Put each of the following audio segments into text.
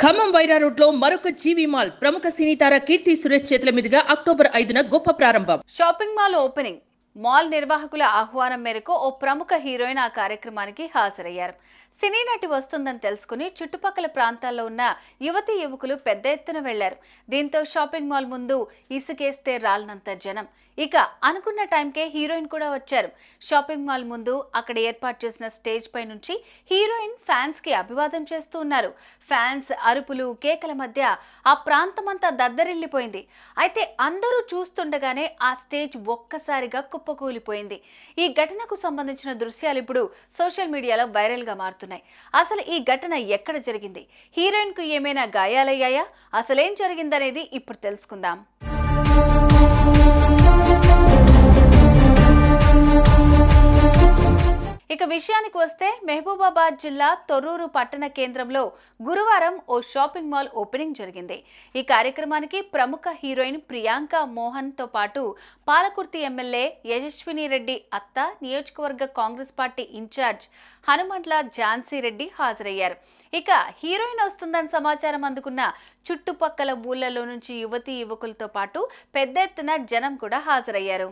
Khammam Wyra road లో మరొక జీవి mall ప్రముఖ సినీ తార కీర్తి సురేష్ చేతుల మీదుగా అక్టోబర్ ఐదున గొప్ప ప్రారంభం షాపింగ్ మాల్ ఓపెనింగ్ మాల్ నిర్వాహకుల ఆహ్వానం మేరకు ఓ ప్రముఖ హీరోయిన్ ఆ కార్యక్రమానికి హాజరయ్యారు సినీ నటి వస్తుందని తెలుసుకుని చుట్టుపక్కల ప్రాంతాల్లో ఉన్న యువతీ యువకులు పెద్ద ఎత్తున వెళ్లారు దీంతో షాపింగ్ మాల్ ముందు ఇసుకేస్తే రాలినంత జనం ఇక అనుకున్న టైంకే హీరోయిన్ కూడా వచ్చారు షాపింగ్ మాల్ ముందు అక్కడ ఏర్పాటు చేసిన స్టేజ్ పై నుంచి హీరోయిన్ ఫ్యాన్స్ కి అభివాదం చేస్తూ ఉన్నారు ఫ్యాన్స్ అరుపులు కేకల మధ్య ఆ ప్రాంతమంతా దద్దరిల్లిపోయింది అయితే అందరూ చూస్తుండగానే ఆ స్టేజ్ ఒక్కసారిగా కుప్పకూలిపోయింది ఈ ఘటనకు సంబంధించిన దృశ్యాలు ఇప్పుడు సోషల్ మీడియాలో వైరల్ గా మారుతున్నాయి అసలు ఈ ఘటన ఎక్కడ జరిగింది హీరోయిన్ కు ఏమైనా గాయాలయ్యాయా అసలేం జరిగిందనేది ఇప్పుడు తెలుసుకుందాం ఇక విషయానికి వస్తే మహబూబాబాద్ జిల్లా తొర్రూరు పట్టణ కేంద్రంలో గురువారం ఓ షాపింగ్ మాల్ ఓపెనింగ్ జరిగింది ఈ కార్యక్రమానికి ప్రముఖ హీరోయిన్ ప్రియాంక మోహన్ తో పాటు పాలకుర్తి ఎమ్మెల్యే యశస్విని రెడ్డి అత్త నియోజకవర్గ కాంగ్రెస్ పార్టీ ఇన్ఛార్జ్ హనుమంట్ల ఝాన్సీ రెడ్డి హాజరయ్యారు ఇక హీరోయిన్ వస్తుందని సమాచారం అందుకున్న చుట్టుపక్కల ఊళ్ళలో నుంచి యువతీ యువకులతో పాటు పెద్ద ఎత్తున జనం కూడా హాజరయ్యారు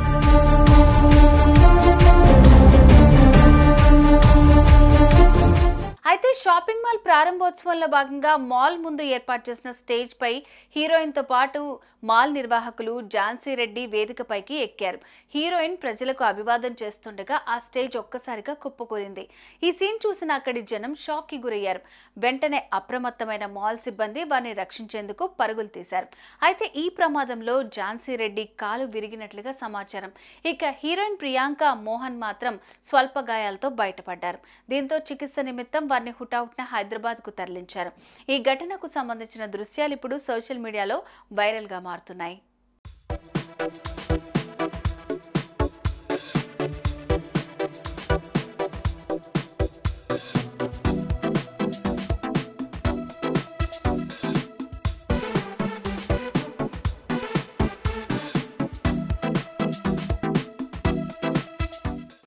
అయితే షాపింగ్ మాల్ ప్రారంభోత్సవంలో భాగంగా మాల్ ముందు ఏర్పాటు చేసిన స్టేజ్ పై హీరోయిన్ తో పాటు మాల్ నిర్వాహకులు ఝాన్సీ రెడ్డి వేదికపైకి ఎక్కారు హీరోయిన్ ప్రజలకు అభివాదం చేస్తుండగా ఆ స్టేజ్ ఒక్కసారిగా కుప్పకూలింది ఈ సీన్ చూసిన అక్కడి జనం షాక్ కి గురయ్యారు వెంటనే అప్రమత్తమైన మాల్ సిబ్బంది వారిని రక్షించేందుకు పరుగులు తీశారు అయితే ఈ ప్రమాదంలో ఝాన్సీ రెడ్డి కాలు విరిగినట్లుగా సమాచారం ఇక హీరోయిన్ ప్రియాంక మోహన్ మాత్రం స్వల్ప గాయాలతో బయటపడ్డారు దీంతో చికిత్స నిమిత్తం వారిని హుటాహుట్న హైదరాబాద్ కు తరలించారు ఈ ఘటనకు సంబంధించిన దృశ్యాలు ఇప్పుడు సోషల్ మీడియాలో వైరల్ గా మారుతున్నాయి